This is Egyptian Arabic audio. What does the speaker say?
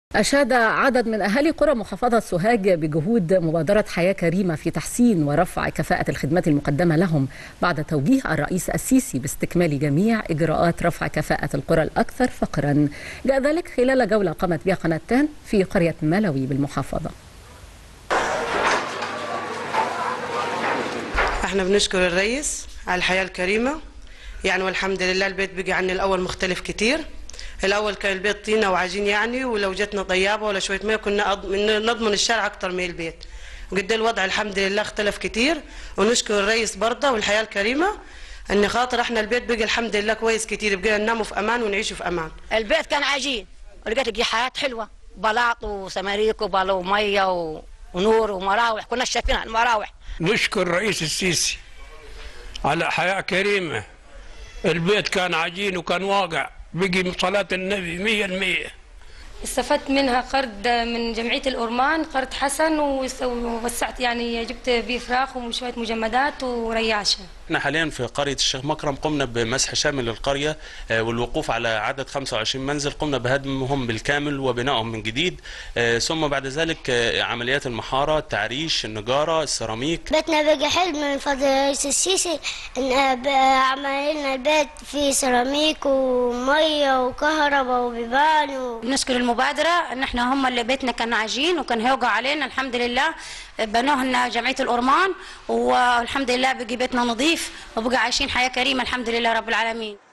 أشاد عدد من أهالي قرى محافظة سوهاج بجهود مبادرة حياة كريمة في تحسين ورفع كفاءة الخدمات المقدمة لهم بعد توجيه الرئيس السيسي باستكمال جميع إجراءات رفع كفاءة القرى الأكثر فقرا جاء ذلك خلال جولة قامت بها قناتان في قرية ملوي بالمحافظة احنا بنشكر الرئيس على الحياة الكريمة يعني والحمد لله البيت بقي عن الأول مختلف كتير الأول كان البيت طينة وعجين يعني ولو جتنا طيابة ولا شوية مية كنا أض- من- نضمن الشارع أكتر من البيت وقد الوضع الحمد لله اختلف كتير ونشكر الرئيس برضه والحياة الكريمة ان خاطر احنا البيت بقي الحمد لله كويس كتير بقينا نناموا في امان ونعيشوا في امان البيت كان عجين ولقيت لقي حياة حلوة بلاط وسماريك وبلو ومية و... ونور ومراوح كنا شايفين المراوح نشكر الرئيس السيسي على حياة كريمة البيت كان عجين وكان واقع بقي من صلاة النبي مية المية استفدت منها قرض من جمعية الأورمان قرض حسن وس- ووسعت يعني جبت بيه فراخ وشوية مجمدات ورياشة احنا حاليا في قرية الشيخ مكرم قمنا بمسح شامل للقرية آه، والوقوف على عدد 25 منزل قمنا بهدمهم بالكامل وبنائهم من جديد آه، ثم بعد ذلك آه، عمليات المحارة التعريش النجارة السيراميك بيتنا بقى حلو من فضل الرئيس السيسي ان بقى عمل لنا البيت فيه سيراميك وميه وكهرباء وبيبان و... بنشكر المبادرة ان احنا هم اللي بيتنا كان عجين وكان هيوقع علينا الحمد لله بنوه لنا جمعية الأورمان والحمد لله بقي بيتنا نظيف وبقى عايشين حياة كريمة الحمد لله رب العالمين